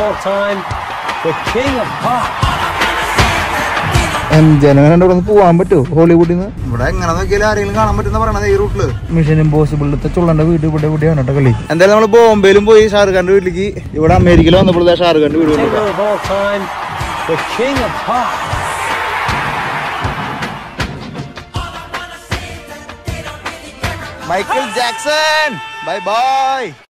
എം ജനങ്ങനെ ഇവിടെ നിന്ന് പോവാൻ പറ്റുമോ ഹോളിവുഡിൽ നിന്ന് ഇവിടെ എങ്ങനെ നോക്കിയാലും ആരെങ്കിലും കാണാൻ പറ്റുന്ന പറയണത് ഈ റൂട്ടില് മിഷൻ ഇമ്പോസിബിളിലത്തെ ചുള്ളന്റെ വീട് ഇവിടെ ഇവിടെയാണ് കേട്ടോ കളി എന്തായാലും നമ്മള് ബോംബെയിലും പോയി ഷാറുഖ് ഖാന്റെ വീട്ടിലേക്ക് ഇവിടെ അമേരിക്കയിൽ വന്നപ്പോൾ ദാ ഷാറുഖ് ഖാന്റെ വീട് കണ്ടു. Michael Jackson bye bye